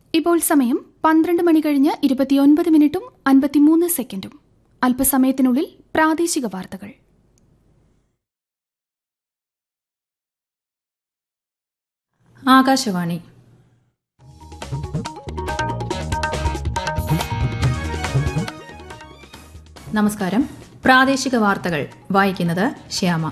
ഇപ്പോൾ സമയം പന്ത്രണ്ട് മണി കഴിഞ്ഞ് ഇരുപത്തിയൊൻപത് മിനിറ്റും അൻപത്തിമൂന്ന് സെക്കൻഡും അല്പസമയത്തിനുള്ളിൽ പ്രാദേശിക വാർത്തകൾ ആകാശവാണി നമസ്കാരം പ്രാദേശിക വാർത്തകൾ വായിക്കുന്നത് ശ്യാമ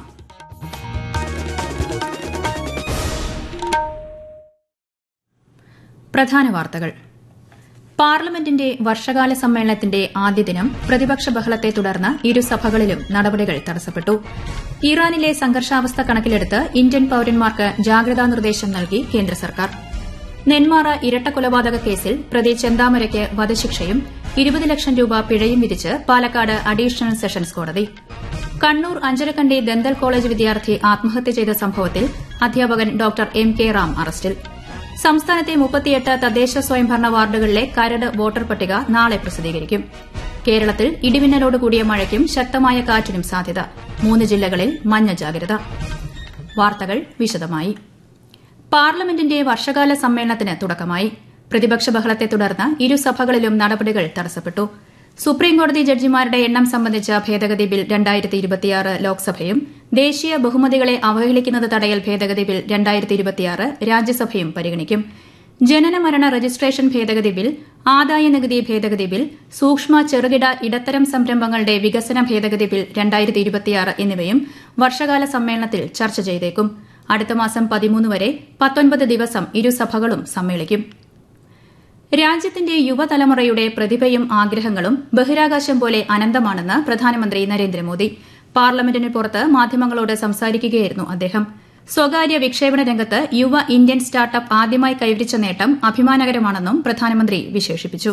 പ്രധാന വാർത്തകൾ പാർലമെന്റിന്റെ വർഷകാല സമ്മേളനത്തിന്റെ ആദ്യ ദിനം പ്രതിപക്ഷ ബഹളത്തെ തുടർന്ന് ഇരുസഭകളിലും നടപടികൾ തടസ്സപ്പെട്ടു ഇറാനിലെ സംഘർഷാവസ്ഥ കണക്കിലെടുത്ത് ഇന്ത്യൻ പൌരന്മാർക്ക് ജാഗ്രതാ നിർദ്ദേശം നൽകി കേന്ദ്ര സർക്കാർ നെന്മാറ ഇരട്ടക്കൊലപാതക കേസിൽ പ്രതി ചെന്താമരയ്ക്ക് വധശിക്ഷയും ഇരുപത് ലക്ഷം രൂപ പിഴയും വിധിച്ച് പാലക്കാട് അഡീഷണൽ സെഷൻസ് കോടതി കണ്ണൂർ അഞ്ചരക്കണ്ടി ദന്തൽ കോളേജ് വിദ്യാർത്ഥി ആത്മഹത്യ ചെയ്ത സംഭവത്തിൽ അധ്യാപകൻ ഡോക്ടർ എം കെ റാം അറസ്റ്റിൽ സംസ്ഥാനത്തെ മുപ്പത്തിയെട്ട് തദ്ദേശ സ്വയംഭരണ വാർഡുകളിലെ കരട് വോട്ടർ പട്ടിക നാളെ പ്രസിദ്ധീകരിക്കും കേരളത്തിൽ ഇടിമിന്നലോട് കൂടിയ മഴയ്ക്കും ശക്തമായ കാറ്റിനും സാധ്യത മൂന്ന് ജില്ലകളിൽ മഞ്ഞ ജാഗ്രത വാർത്തകൾ വിശദമായി പാർലമെന്റിന്റെ വർഷകാല സമ്മേളനത്തിന് തുടക്കമായി പ്രതിപക്ഷ ബഹളത്തെ തുടർന്ന് ഇരുസഭകളിലും നടപടികൾ തടസ്സപ്പെട്ടു സുപ്രീംകോടതി ജഡ്ജിമാരുടെ എണ്ണം സംബന്ധിച്ച ഭേദഗതി ബിൽ രണ്ടായിരത്തി ഇരുപത്തിയാറ് ലോക്സഭയും ദേശീയ ബഹുമതികളെ അവഹേളിക്കുന്നത് തടയൽ ഭേദഗതി ബിൽ രണ്ടായിരത്തി ഇരുപത്തിയാറ് രാജ്യസഭയും പരിഗണിക്കും ജനന മരണ രജിസ്ട്രേഷൻ ഭേദഗതി ബിൽ ആദായ നികുതി ഭേദഗതി ബിൽ സൂക്ഷ്മ ചെറുകിട ഇടത്തരം സംരംഭങ്ങളുടെ വികസന ഭേദഗതി ബിൽ രണ്ടായിരത്തി ഇരുപത്തിയാറ് എന്നിവയും വർഷകാല സമ്മേളനത്തിൽ ചർച്ച ചെയ്തേക്കും അടുത്ത മാസം പതിമൂന്ന് വരെ പത്തൊൻപത് ദിവസം ഇരുസഭകളും സമ്മേളിക്കും രാജ്യത്തിന്റെ യുവതലമുറയുടെ പ്രതിഭയും ആഗ്രഹങ്ങളും ബഹിരാകാശം പോലെ അനന്തമാണെന്ന് പ്രധാനമന്ത്രി നരേന്ദ്രമോദി പാർലമെന്റിന് പുറത്ത് മാധ്യമങ്ങളോട് സംസാരിക്കുകയായിരുന്നു അദ്ദേഹം സ്വകാര്യ വിക്ഷേപണ രംഗത്ത് യുവ ഇന്ത്യൻ സ്റ്റാർട്ടപ്പ് ആദ്യമായി കൈവരിച്ച നേട്ടം അഭിമാനകരമാണെന്നും പ്രധാനമന്ത്രി വിശേഷിപ്പിച്ചു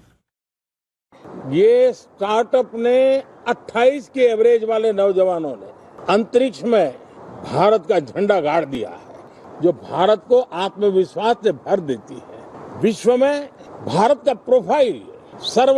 ये स्टार्टअप ने 28 के एवरेज वाले नौजवानों ने अंतरिक्ष में भारत का झंडा गाड़ दिया है जो भारत को आत्मविश्वास से भर देती है विश्व में भारत का प्रोफाइल सर्व